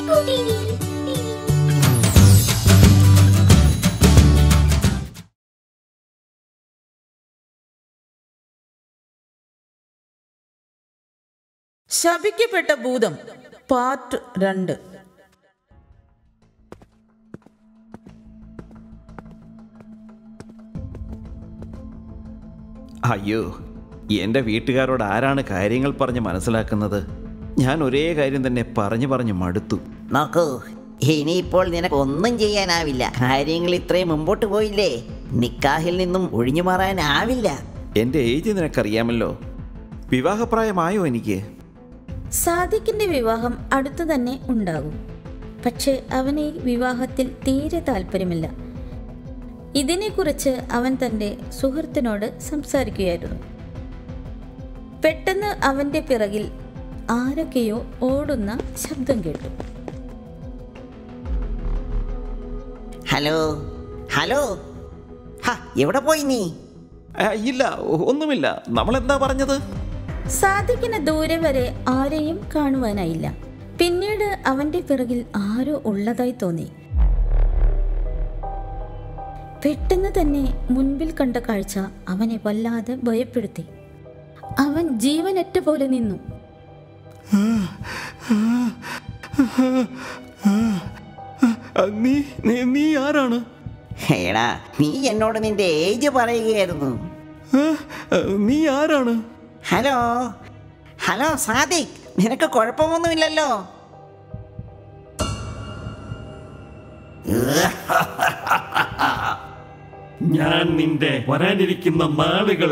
കുടി ശപിക്കപ്പെട്ട ഭൂതം പാർട്ട് രണ്ട് അയ്യോ എൻ്റെ വീട്ടുകാരോട് ആരാണ് കാര്യങ്ങൾ പറഞ്ഞ് മനസ്സിലാക്കുന്നത് ഞാൻ ഒരേ കാര്യം തന്നെ പറഞ്ഞു പറഞ്ഞു മടുത്തു നോക്കൂ ഇനിയിപ്പോൾ നിനക്ക് ഒന്നും ചെയ്യാനാവില്ല കാര്യങ്ങൾ ഇത്രയും മുമ്പോട്ട് പോയില്ലേ നിക്കാഹിൽ നിന്നും ഒഴിഞ്ഞു മാറാനാവില്ല എൻ്റെ ഏജ് നിനക്കറിയാമല്ലോ വിവാഹപ്രായമായോ എനിക്ക് സാദിഖിന്റെ വിവാഹം അടുത്തു തന്നെ ഉണ്ടാകും പക്ഷേ അവന് ഈ വിവാഹത്തിൽ തീരെ താല്പര്യമില്ല ഇതിനെക്കുറിച്ച് അവൻ തൻ്റെ സുഹൃത്തിനോട് സംസാരിക്കുകയായിരുന്നു പെട്ടെന്ന് അവൻ്റെ പിറകിൽ ആരൊക്കെയോ ഓടുന്ന ശബ്ദം കേട്ടു ഹലോ ഹലോ ഹ എവിടെ പോയി നീ ആ, ഇല്ല ഒന്നുമില്ല നമ്മളെന്താ പറഞ്ഞത് സാദിഖിന് ദൂരെ വരെ ആരെയും കാണുവാനായില്ല പിന്നീട് അവന്റെ പിറകിൽ ആരോ ഉള്ളതായി തോന്നി പെട്ടെന്ന് തന്നെ മുൻപിൽ കണ്ട കാഴ്ച അവനെ വല്ലാതെ ഭയപ്പെടുത്തി അവൻ ജീവനറ്റ പോലെ നിന്നു നീ നീ- നീ ആരാണ് എടാ നീ എന്നോട് നിന്റെ ഏജ് പറയുകയായിരുന്നു ആ, നീ ആരാണ് ഹലോ ഹലോ സാദിഖ് നിനക്ക് കുഴപ്പമൊന്നുമില്ലല്ലോ ഞാൻ നിന്റെ വരാനിരിക്കുന്ന നാളുകൾ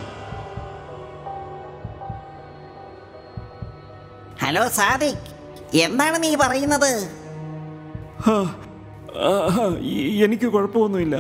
ഹലോ സാദിഖ് എന്താണ് നീ പറയുന്നത് ആ, ആ, ആ, ഈ- എനിക്ക് കുഴപ്പമൊന്നുമില്ല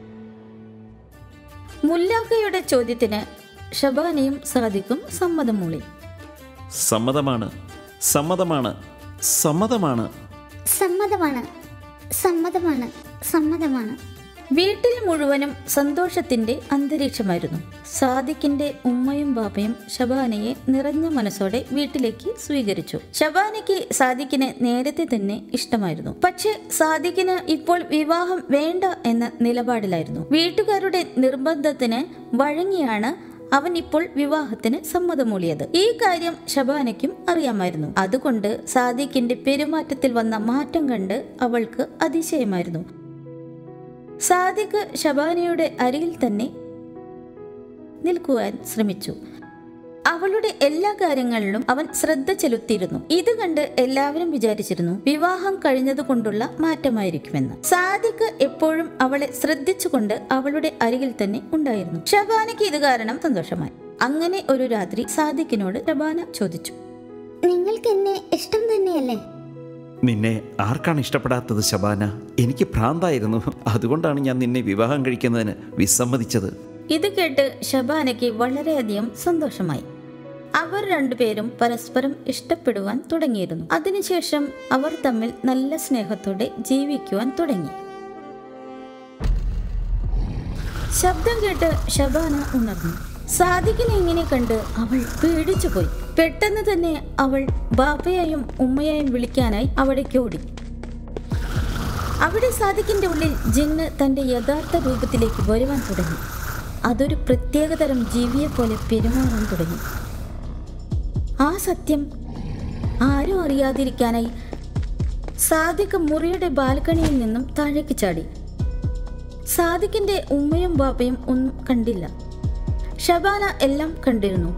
മുല്ലാക്കയുടെ ചോദ്യത്തിന് ഷബാനയും സാദിഖും സമ്മതം മൂളി സമ്മതമാണ് സമ്മതമാണ് സമ്മതമാണ് സമ്മതമാണ് സമ്മതമാണ് സമ്മതമാണ് വീട്ടിൽ മുഴുവനും സന്തോഷത്തിന്റെ അന്തരീക്ഷമായിരുന്നു സാദിഖിന്റെ ഉമ്മയും ബാപ്പയും ഷബാനയെ നിറഞ്ഞ മനസ്സോടെ വീട്ടിലേക്ക് സ്വീകരിച്ചു ഷബാനയ്ക്ക് സാദിഖിനെ നേരത്തെ തന്നെ ഇഷ്ടമായിരുന്നു പക്ഷെ സാദിഖിന് ഇപ്പോൾ വിവാഹം വേണ്ട എന്ന നിലപാടിലായിരുന്നു വീട്ടുകാരുടെ നിർബന്ധത്തിന് വഴങ്ങിയാണ് അവൻ ഇപ്പോൾ വിവാഹത്തിന് സമ്മതമൂളിയത് ഈ കാര്യം ഷബാനയ്ക്കും അറിയാമായിരുന്നു അതുകൊണ്ട് സാദിഖിന്റെ പെരുമാറ്റത്തിൽ വന്ന മാറ്റം കണ്ട് അവൾക്ക് അതിശയമായിരുന്നു സാദിഖ് ഷബാനയുടെ അരികിൽ തന്നെ നിൽക്കുവാൻ ശ്രമിച്ചു അവളുടെ എല്ലാ കാര്യങ്ങളിലും അവൻ ശ്രദ്ധ ചെലുത്തിയിരുന്നു ഇത് കണ്ട് എല്ലാവരും വിചാരിച്ചിരുന്നു വിവാഹം കഴിഞ്ഞതുകൊണ്ടുള്ള മാറ്റമായിരിക്കുമെന്ന് സാദിഖ് എപ്പോഴും അവളെ ശ്രദ്ധിച്ചുകൊണ്ട് അവളുടെ അരികിൽ തന്നെ ഉണ്ടായിരുന്നു ഷബാനയ്ക്ക് ഇത് കാരണം സന്തോഷമായി അങ്ങനെ ഒരു രാത്രി സാദിഖിനോട് ഷബാന ചോദിച്ചു നിങ്ങൾക്ക് എന്നെ ഇഷ്ടം തന്നെയല്ലേ നിന്നെ ആർക്കാണ് ഇഷ്ടപ്പെടാത്തത് ശബാന എനിക്ക് ഭ്രാന്തായിരുന്നു അതുകൊണ്ടാണ് ഞാൻ നിന്നെ വിവാഹം കഴിക്കുന്നതിന് വിസമ്മതിച്ചത് ഇത് കേട്ട് ഷബാനയ്ക്ക് വളരെയധികം സന്തോഷമായി അവർ രണ്ടുപേരും പരസ്പരം ഇഷ്ടപ്പെടുവാൻ തുടങ്ങിയിരുന്നു അതിനുശേഷം അവർ തമ്മിൽ നല്ല സ്നേഹത്തോടെ ജീവിക്കുവാൻ തുടങ്ങി ശബ്ദം കേട്ട് ഷബാന ഉണർന്നു സാദിഖിനെ ഇങ്ങനെ കണ്ട് അവൾ പേടിച്ചു പോയി പെട്ടെന്ന് തന്നെ അവൾ ബാപ്പയെയും ഉമ്മയെയും വിളിക്കാനായി അവിടേക്ക് ഓടി അവിടെ സാദിഖിന്റെ ഉള്ളിൽ ജിന്ന് തന്റെ യഥാർത്ഥ രൂപത്തിലേക്ക് വരുവാൻ തുടങ്ങി അതൊരു പ്രത്യേകതരം ജീവിയെ പോലെ പെരുമാറാൻ തുടങ്ങി ആ സത്യം ആരും അറിയാതിരിക്കാനായി സാദിഖ് മുറിയുടെ ബാൽക്കണിയിൽ നിന്നും താഴേക്ക് ചാടി സാദിഖിന്റെ ഉമ്മയും ബാപ്പയും ഒന്നും കണ്ടില്ല ഷബാന എല്ലാം കണ്ടിരുന്നു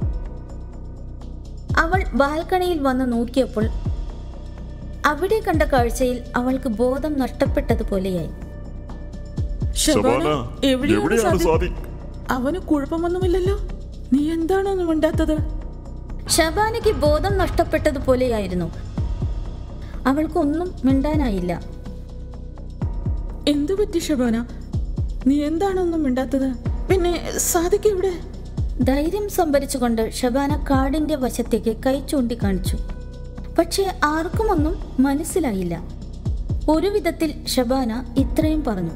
അവൾ ബാൽക്കണിയിൽ വന്ന് നോക്കിയപ്പോൾ അവിടെ കണ്ട കാഴ്ചയിൽ അവൾക്ക് ബോധം നഷ്ടപ്പെട്ടതുപോലെയായി ഷബാന, എവിടെയാണ് എവിടെയാണ് സാദിഖ്? സാദിഖ് അവന് കുഴപ്പമൊന്നുമില്ലല്ലോ നീ എന്താണൊന്നും മിണ്ടാത്തത് ഷബാനയ്ക്ക് ബോധം നഷ്ടപ്പെട്ടതുപോലെയായിരുന്നു അവൾക്കൊന്നും മിണ്ടാനായില്ല എന്തു പറ്റി ഷബാന നീ എന്താണൊന്നും മിണ്ടാത്തത് പിന്നെ സാധിക്ക് എവിടെ ധൈര്യം സംഭരിച്ചുകൊണ്ട് ഷബാന കാടിന്റെ വശത്തേക്ക് കൈ ചൂണ്ടിക്കാണിച്ചു പക്ഷേ ആർക്കും ഒന്നും മനസ്സിലായില്ല ഒരു വിധത്തിൽ ഷബാന ഇത്രയും പറഞ്ഞു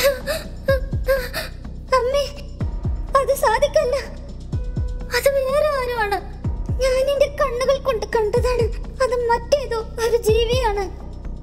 അമ്മേ അത് സാധിക്കല്ല അത് വേറെ ആരോ ആണ് ഞാൻ എന്റെ കണ്ണുകൾ കൊണ്ട് കണ്ടതാണ് അത് മറ്റേതോ ഒരു ജീവിയാണ്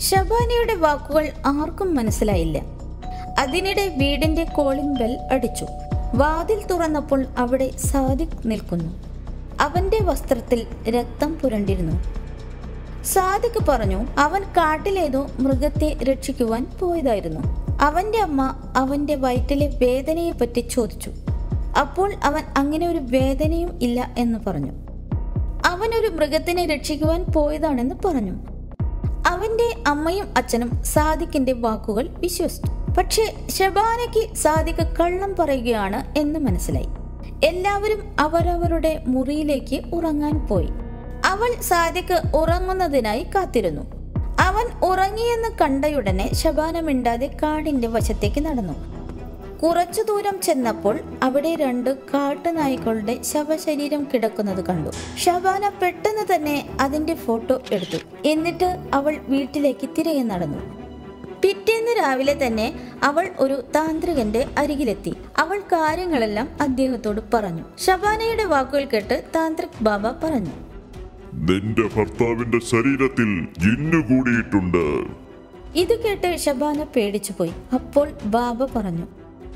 ഷബാനയുടെ വാക്കുകൾ ആർക്കും മനസ്സിലായില്ല അതിനിടെ വീടിന്റെ കോളിംഗ് ബെൽ അടിച്ചു വാതിൽ തുറന്നപ്പോൾ അവിടെ സാദിഖ് നിൽക്കുന്നു അവന്റെ വസ്ത്രത്തിൽ രക്തം പുരണ്ടിരുന്നു സാദിഖ് പറഞ്ഞു അവൻ കാട്ടിലേതോ മൃഗത്തെ രക്ഷിക്കുവാൻ പോയതായിരുന്നു അവന്റെ അമ്മ അവന്റെ വയറ്റിലെ വേദനയെപ്പറ്റി ചോദിച്ചു അപ്പോൾ അവൻ അങ്ങനെ ഒരു വേദനയും ഇല്ല എന്ന് പറഞ്ഞു അവനൊരു മൃഗത്തിനെ രക്ഷിക്കുവാൻ പോയതാണെന്ന് പറഞ്ഞു അവന്റെ അമ്മയും അച്ഛനും സാദിഖിന്റെ വാക്കുകൾ വിശ്വസിച്ചു പക്ഷേ ഷബാനയ്ക്ക് സാദിഖ് കള്ളം പറയുകയാണ് എന്ന് മനസ്സിലായി എല്ലാവരും അവരവരുടെ മുറിയിലേക്ക് ഉറങ്ങാൻ പോയി അവൾ സാദിഖ് ഉറങ്ങുന്നതിനായി കാത്തിരുന്നു അവൻ ഉറങ്ങിയെന്ന് കണ്ടയുടനെ ശബാന മിണ്ടാതെ കാടിന്റെ വശത്തേക്ക് നടന്നു കുറച്ചു ദൂരം ചെന്നപ്പോൾ അവിടെ രണ്ട് കാട്ടുനായ്ക്കളുടെ ശവശരീരം കിടക്കുന്നത് കണ്ടു ഷബാന പെട്ടെന്ന് തന്നെ അതിന്റെ ഫോട്ടോ എടുത്തു എന്നിട്ട് അവൾ വീട്ടിലേക്ക് തിരികെ നടന്നു പിറ്റേന്ന് രാവിലെ തന്നെ അവൾ ഒരു താന്ത്രികന്റെ അരികിലെത്തി അവൾ കാര്യങ്ങളെല്ലാം അദ്ദേഹത്തോട് പറഞ്ഞു ഷബാനയുടെ വാക്കുകൾ കേട്ട് താന്ത്രിക് ബാബ പറഞ്ഞു നിന്റെ ഭർത്താവിന്റെ ശരീരത്തിൽ ജിന്നു കൂടിയിട്ടുണ്ട് ഇത് കേട്ട് ഷബാന പേടിച്ചുപോയി അപ്പോൾ ബാബ പറഞ്ഞു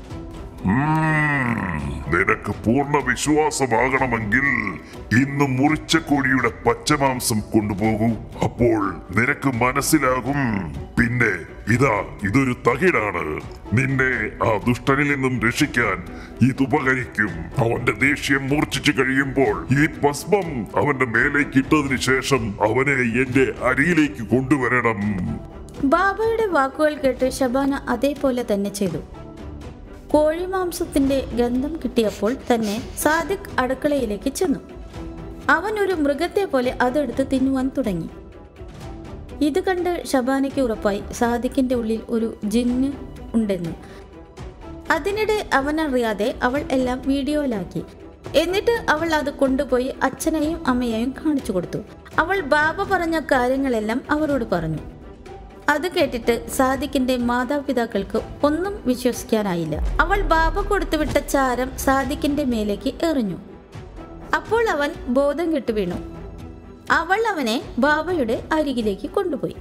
ഉം, നിനക്ക് പൂർണ്ണ വിശ്വാസമാകണമെങ്കിൽ ഇന്ന് മുറിച്ച കോഴിയുടെ പച്ചമാംസം കൊണ്ടുപോകൂ അപ്പോൾ നിനക്ക് മനസ്സിലാകും പിന്നെ ഇതാ ഇതൊരു തകിടാണ് നിന്നെ ആ ദുഷ്ടനിൽ നിന്നും രക്ഷിക്കാൻ ഇത് ഉപകരിക്കും അവന്റെ ദേഷ്യം മൂർച്ഛിച്ചു കഴിയുമ്പോൾ ഈ ഭസ്മം അവന്റെ മേലേക്ക് ഇട്ടതിന് ശേഷം അവനെ എന്റെ അരിയിലേക്ക് കൊണ്ടുവരണം ബാബയുടെ വാക്കുകൾ കേട്ട് ഷബാന അതേപോലെ തന്നെ ചെയ്തു കോഴിമാംസത്തിന്റെ ഗന്ധം കിട്ടിയപ്പോൾ തന്നെ സാദിഖ് അടുക്കളയിലേക്ക് ചെന്നു അവൻ ഒരു മൃഗത്തെ പോലെ അതെടുത്ത് തിന്നുവാൻ തുടങ്ങി ഇത് കണ്ട് ഷബാനയ്ക്ക് ഉറപ്പായി സാദിഖിന്റെ ഉള്ളിൽ ഒരു ജിന്ന് ഉണ്ടെന്ന് അതിനിടെ അവനറിയാതെ അവൾ എല്ലാം വീഡിയോയിലാക്കി എന്നിട്ട് അവൾ അത് കൊണ്ടുപോയി അച്ഛനെയും അമ്മയെയും കാണിച്ചു കൊടുത്തു അവൾ ബാബ പറഞ്ഞ കാര്യങ്ങളെല്ലാം അവരോട് പറഞ്ഞു അത് കേട്ടിട്ട് സാദിഖിന്റെ മാതാപിതാക്കൾക്ക് ഒന്നും വിശ്വസിക്കാനായില്ല അവൾ ബാബ കൊടുത്തുവിട്ട ചാരം സാദിഖിന്റെ മേലേക്ക് എറിഞ്ഞു അപ്പോൾ അവൻ ബോധം കെട്ടു വീണു അവൾ അവനെ ബാബയുടെ അരികിലേക്ക് കൊണ്ടുപോയി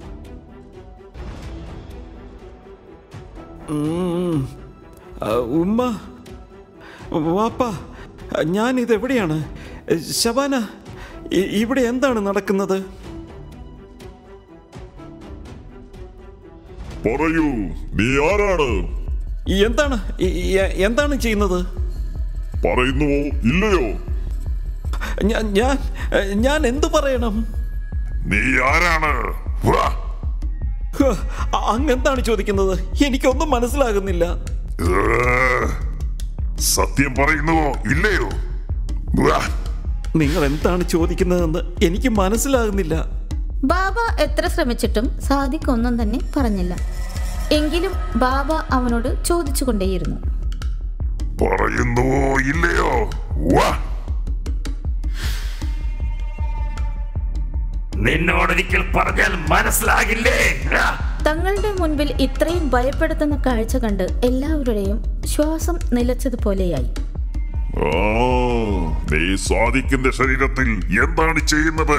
ഉം. ആ, ഉമ്മ വാപ്പ ഞാനിത് എവിടെയാണ് ശബാന ഇ- ഇവിടെ എന്താണ് നടക്കുന്നത് പറയൂ നീ ആരാണ് എന്താണ് ഇ- ഇ- എന്താണ് ചെയ്യുന്നത് പറയുന്നുവോ ഇല്ലയോ ഞാൻ ഞാൻ ഞാൻ എന്തു പറയണം നീ ആരാണ് വാ. ഹ്, അങ്ങ് എന്താണ് ചോദിക്കുന്നത് എനിക്കൊന്നും മനസ്സിലാകുന്നില്ല ഏ, സത്യം പറയുന്നുവോ ഇല്ലയോ വാ. നിങ്ങൾ എന്താണ് ചോദിക്കുന്നതെന്ന് എനിക്ക് മനസ്സിലാകുന്നില്ല ബാബ എത്ര ശ്രമിച്ചിട്ടും സാദിഖ് ഒന്നും തന്നെ പറഞ്ഞില്ല എങ്കിലും ബാബ അവനോട് ചോദിച്ചുകൊണ്ടേയിരുന്നു പറയുന്നുവോ ഇല്ലയോ വാ നിന്നോടൊരിക്കൽ പറഞ്ഞാൽ മനസ്സിലാകില്ലേ ആ. തങ്ങളുടെ മുൻപിൽ ഇത്രയും ഭയപ്പെടുത്തുന്ന കാഴ്ച കണ്ട് എല്ലാവരുടെയും ശ്വാസം നിലച്ചതുപോലെയായി ആ, നീ സ്വാദിക്കിന്റെ ശരീരത്തിൽ എന്താണ് ചെയ്യുന്നത്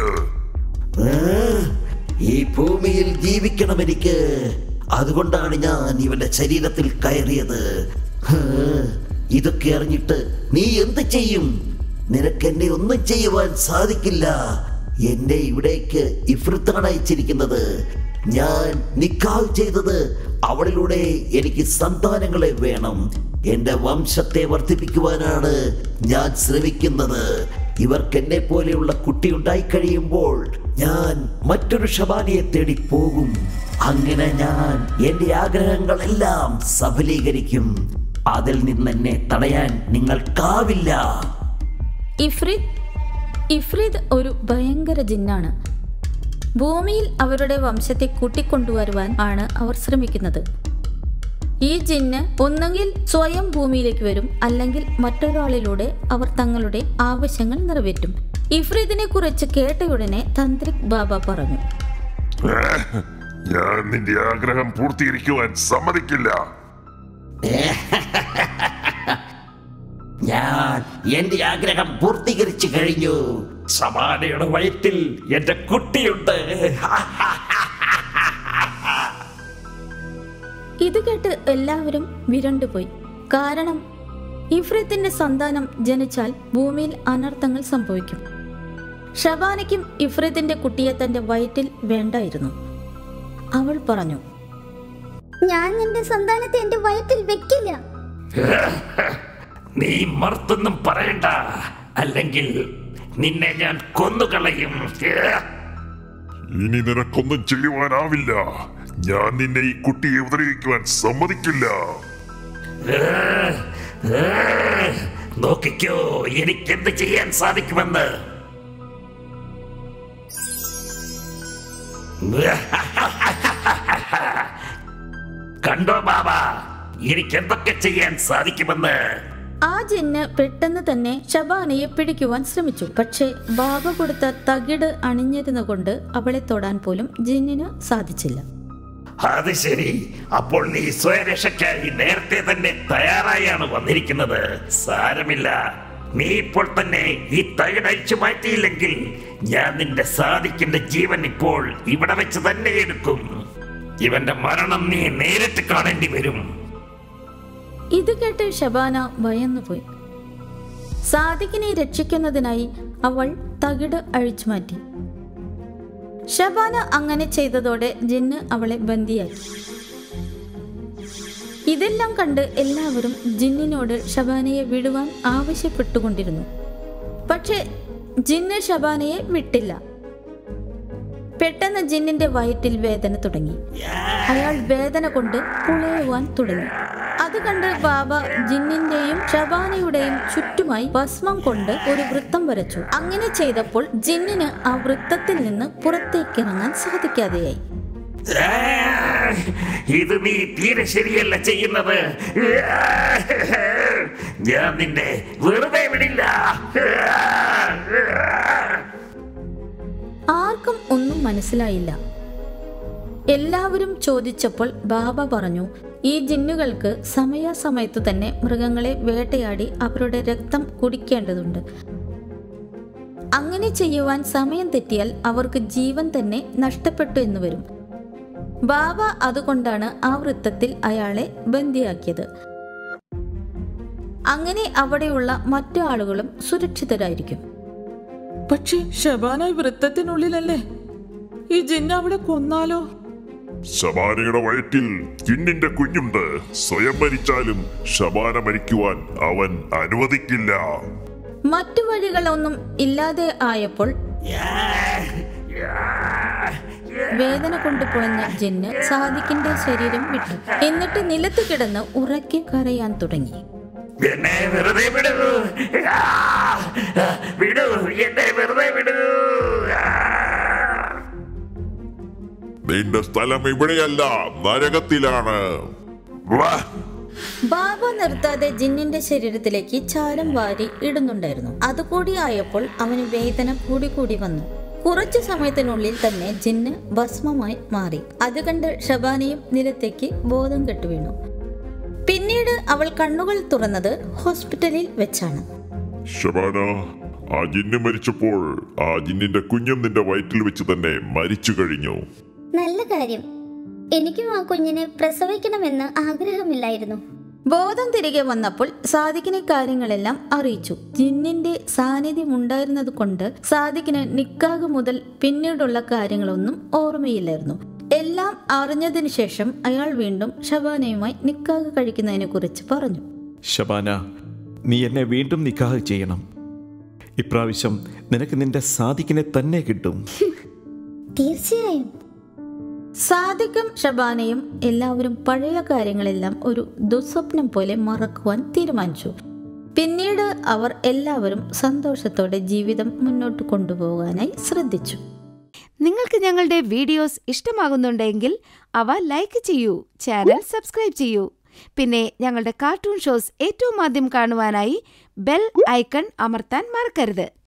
ഈ ഭൂമിയിൽ ജീവിക്കണം എനിക്ക് അതുകൊണ്ടാണ് ഞാൻ ഇവന്റെ ശരീരത്തിൽ കയറിയത് ഹ്, ഇതൊക്കെ അറിഞ്ഞിട്ട് നീ എന്ത് ചെയ്യും നിനക്ക് എന്നെ ഒന്നും ചെയ്യുവാൻ സാധിക്കില്ല എന്നെ ഇവിടേക്ക് ഇഫ്രിത്താണ് അയച്ചിരിക്കുന്നത് ഞാൻ നിക്കാവ് ചെയ്തത് അവളിലൂടെ എനിക്ക് സന്താനങ്ങളെ വേണം എന്റെ വംശത്തെ വർദ്ധിപ്പിക്കുവാനാണ് ഞാൻ ശ്രമിക്കുന്നത് ഇവർക്ക് എന്നെ പോലെയുള്ള കുട്ടി ഉണ്ടായി കഴിയുമ്പോൾ ഞാൻ മറ്റൊരു ഷബാനിയെ തേടി പോകും അങ്ങനെ ഞാൻ എന്റെ ആഗ്രഹങ്ങളെല്ലാം സഫലീകരിക്കും അതിൽ നിന്ന് എന്നെ തടയാൻ നിങ്ങൾക്കാവില്ല ഇഫ്രീത് ഇഫ്രീത് ഒരു ഭയങ്കര ജിന്നാണ് ഭൂമിയിൽ അവരുടെ വംശത്തെ കൂട്ടിക്കൊണ്ടുവരുവാൻ ആണ് അവർ ശ്രമിക്കുന്നത് ഈ ജിന്ന് ഒന്നുകിൽ സ്വയം ഭൂമിയിലേക്ക് വരും അല്ലെങ്കിൽ മറ്റൊരാളിലൂടെ അവർ തങ്ങളുടെ ആവശ്യങ്ങൾ നിറവേറ്റും ഇഫ്രീദിനെ കുറിച്ച് കേട്ടയുടനെ തന്ത്രിക് ബാബ പറഞ്ഞു ഏ, ഞാൻ നിന്റെ ആഗ്രഹം പൂർത്തീകരിക്കുവാൻ സമ്മതിക്കില്ല ഞാൻ എന്റെ ആഗ്രഹം പൂർത്തീകരിച്ചു കഴിഞ്ഞു സമാനയുടെ വയറ്റിൽ എന്റെ കുട്ടിയുണ്ട് ഇത് കേട്ട് എല്ലാവരും വിരണ്ടുപോയി കാരണം ഇഫ്രിത്തിന്റെ സന്താനം ജനിച്ചാൽ ഭൂമിയിൽ അനർത്ഥങ്ങൾ സംഭവിക്കും ഷബാനയ്ക്കും ഇഫ്രിത്തിന്റെ കുട്ടിയെ തന്റെ വയറ്റിൽ വേണ്ടായിരുന്നു അവൾ പറഞ്ഞു ഞാൻ നിന്റെ സന്താനത്തെ എന്റെ വയറ്റിൽ വെക്കില്ല നീ മറുത്തൊന്നും പറയണ്ട അല്ലെങ്കിൽ നിന്നെ ഞാൻ കൊന്നുകളയും ഇനി നിനക്കൊന്നും ചെയ്യുവാനാവില്ല ഞാൻ നിന്നെ ഈ കുട്ടിയെ ഉപദ്രവിക്കുവാൻ സമ്മതിക്കില്ല നോക്കിക്കോ എനിക്ക് എന്ത് ചെയ്യാൻ സാധിക്കുമെന്ന് കണ്ടോ ബാബ എനിക്ക് എന്തൊക്കെ ചെയ്യാൻ സാധിക്കുമെന്ന് ആ ജിന്ന് പെട്ടെന്ന് തന്നെ ഷബാനയെ പിടിക്കുവാൻ ശ്രമിച്ചു പക്ഷേ ബാബ കൊടുത്ത തകിട് അണിഞ്ഞിരുന്നുകൊണ്ട് അവളെ തൊടാൻ പോലും ജിന്നിന് സാധിച്ചില്ല അത് ശരി അപ്പോൾ നീ സ്വയരക്ഷയ്ക്കായി നേരത്തെ തന്നെ തയ്യാറായാണ് വന്നിരിക്കുന്നത് സാരമില്ല നീ ഇപ്പോൾ തന്നെ ഈ തകിടഴിച്ചു മാറ്റിയില്ലെങ്കിൽ ഞാൻ നിന്റെ സാധിക്കിന്റെ ജീവൻ ഇപ്പോൾ ഇവിടെ വെച്ച് തന്നെ എടുക്കും ഇവന്റെ മരണം നീ നേരിട്ട് കാണേണ്ടി വരും ഇത് കേട്ട് ഷബാന ഭയന്നുപോയി സാദിഖിനെ രക്ഷിക്കുന്നതിനായി അവൾ തകിട് അഴിച്ചു മാറ്റി ഷബാന അങ്ങനെ ചെയ്തതോടെ ജിന്ന് അവളെ ബന്ദിയാക്കി ഇതെല്ലാം കണ്ട് എല്ലാവരും ജിന്നിനോട് ഷബാനയെ വിടുവാൻ ആവശ്യപ്പെട്ടുകൊണ്ടിരുന്നു പക്ഷേ ജിന്ന് ഷബാനയെ വിട്ടില്ല പെട്ടെന്ന് ജിന്നിന്റെ വയറ്റിൽ വേദന തുടങ്ങി അയാൾ വേദന കൊണ്ട് പുളയുവാൻ തുടങ്ങി അത് കണ്ട് ബാബ ജിന്നിന്റെയും ഷബാനയുടെയും ചുറ്റുമായി ഭസ്മം കൊണ്ട് ഒരു വൃത്തം വരച്ചു അങ്ങനെ ചെയ്തപ്പോൾ ജിന്നിന് ആ വൃത്തത്തിൽ നിന്ന് പുറത്തേക്കിറങ്ങാൻ സാധിക്കാതെയായി ആ, ഇത് നീ തീരെ ശരിയല്ല ചെയ്യുന്നത് ഞാൻ നിന്നെ വെറുതെ വിടില്ല ആർക്കും ഒന്നും മനസ്സിലായില്ല എല്ലാവരും ചോദിച്ചപ്പോൾ ബാബ പറഞ്ഞു ഈ ജിന്നുകൾക്ക് സമയാസമയത്തു തന്നെ മൃഗങ്ങളെ വേട്ടയാടി അവരുടെ രക്തം കുടിക്കേണ്ടതുണ്ട് അങ്ങനെ ചെയ്യുവാൻ സമയം തെറ്റിയാൽ അവർക്ക് ജീവൻ തന്നെ നഷ്ടപ്പെട്ടു എന്ന് വരും ബാബ അതുകൊണ്ടാണ് ആ വൃത്തത്തിൽ അയാളെ ബന്ദിയാക്കിയത് അങ്ങനെ അവിടെയുള്ള മറ്റു ആളുകളും സുരക്ഷിതരായിരിക്കും പക്ഷേ ഷബാന ഈ വൃത്തത്തിനുള്ളിലല്ലേ ഈ ജിന്ന അവിടെ കൊന്നാലോ ശബാനയുടെ വയറ്റിൽ കിന്നിന്റെ കുഞ്ഞുണ്ട് സ്വയം മരിച്ചാലും ശബാന മരിക്കുവാൻ അവൻ അനുവദിക്കില്ല മറ്റു വഴികളൊന്നും ഇല്ലാതെ ആയപ്പോൾ വേദന കൊണ്ട് പുളഞ്ഞ ജിന്ന് സാദിഖിന്റെ ശരീരം വിട്ടു എന്നിട്ട് നിലത്ത് കിടന്ന് ഉറക്കെ കരയാൻ തുടങ്ങി എന്നെ വെറുതെ വിടൂ ആ, വിടൂ എന്നെ വെറുതെ വിടൂ ആ. നിന്റെ സ്ഥലം ഇവിടെയല്ല നരകത്തിലാണ് വാ ബാബ നിർത്താതെ ജിന്നിന്റെ ശരീരത്തിലേക്ക് ചാരം വാരി ഇടുന്നുണ്ടായിരുന്നു അതുകൂടി ആയപ്പോൾ അവന് വേദന കൂടി കൂടി വന്നു കുറച്ചു സമയത്തിനുള്ളിൽ തന്നെ ജിന്ന് ഭസ്മമായി മാറി അത് കണ്ട് ഷബാനയും നിലത്തേക്ക് ബോധം കെട്ടു വീണു പിന്നീട് അവൾ കണ്ണുകൾ തുറന്നത് ഹോസ്പിറ്റലിൽ വെച്ചാണ് ശബാന ആ ജിന്ന് മരിച്ചപ്പോൾ ആ ജിന്നിന്റെ കുഞ്ഞും നിന്റെ വയറ്റിൽ വെച്ച് തന്നെ മരിച്ചു കഴിഞ്ഞു നല്ല കാര്യം എനിക്കും ആ കുഞ്ഞിനെ പ്രസവിക്കണമെന്ന് ആഗ്രഹമില്ലായിരുന്നു ബോധം തിരികെ വന്നപ്പോൾ സാദിഖിനെ കാര്യങ്ങളെല്ലാം അറിയിച്ചു ജിന്നിന്റെ സാന്നിധ്യം ഉണ്ടായിരുന്നത് കൊണ്ട് സാദിഖിന് നിക്കാഹ് മുതൽ പിന്നീടുള്ള കാര്യങ്ങളൊന്നും ഓർമ്മയില്ലായിരുന്നു എല്ലാം അറിഞ്ഞതിന് ശേഷം അയാൾ വീണ്ടും ഷബാനയുമായി നിക്കാഹ് കഴിക്കുന്നതിനെ കുറിച്ച് പറഞ്ഞു ശബാന നീ എന്നെ വീണ്ടും നിക്കാഹ് ചെയ്യണം ഇപ്രാവശ്യം നിനക്ക് നിന്റെ സാധിക്കിനെ തന്നെ കിട്ടും തീർച്ചയായും സാദിഖും ഷബാനയും എല്ലാവരും പഴയ കാര്യങ്ങളെല്ലാം ഒരു ദുസ്വപ്നം പോലെ മറക്കുവാൻ തീരുമാനിച്ചു പിന്നീട് അവർ എല്ലാവരും സന്തോഷത്തോടെ ജീവിതം മുന്നോട്ട് കൊണ്ടുപോകാനായി ശ്രദ്ധിച്ചു നിങ്ങൾക്ക് ഞങ്ങളുടെ വീഡിയോസ് ഇഷ്ടമാകുന്നുണ്ടെങ്കിൽ അവ ലൈക്ക് ചെയ്യൂ ചാനൽ സബ്സ്ക്രൈബ് ചെയ്യൂ പിന്നെ ഞങ്ങളുടെ കാർട്ടൂൺ ഷോസ് ഏറ്റവും ആദ്യം കാണുവാനായി ബെൽ ഐക്കൺ അമർത്താൻ മറക്കരുത്